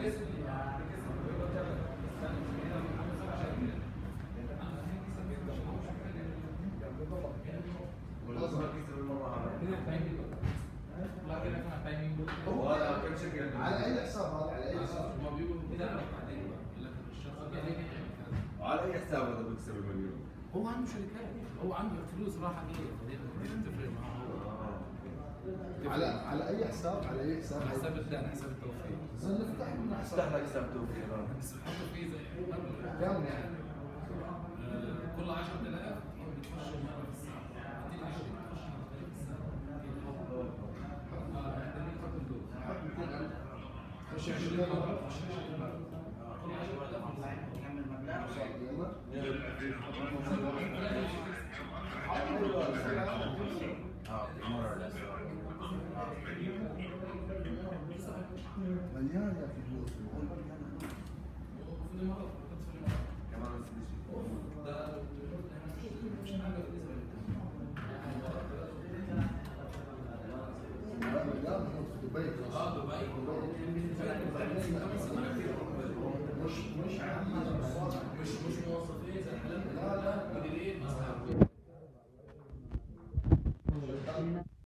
هو هذا كم شكل على اي حساب هذا على اي حساب على اي حساب هذا بيكسب المليون هو عنده شركات هو عنده فلوس راحه جايه بعدين تفرق معاه هو على على اي حساب على اي حساب حساب الدان حساب التوفيق زين نفتح لنا حساب افتح لك حساب توفير بس بحطوا فيه زي كم يعني؟ آه، كل 10000 بتخش مره في الساعه 220 بتخش مرتين في الساعه اه يعني نحط الدور خش 20 مره خش 20 مره كل 10000 اه مرة مليان يا اخي فلوس وفي المرض في المرض كمان نفس الشيء ده مش حاجه بالنسبه لا مليان في دبي اه دبي مش مش عادي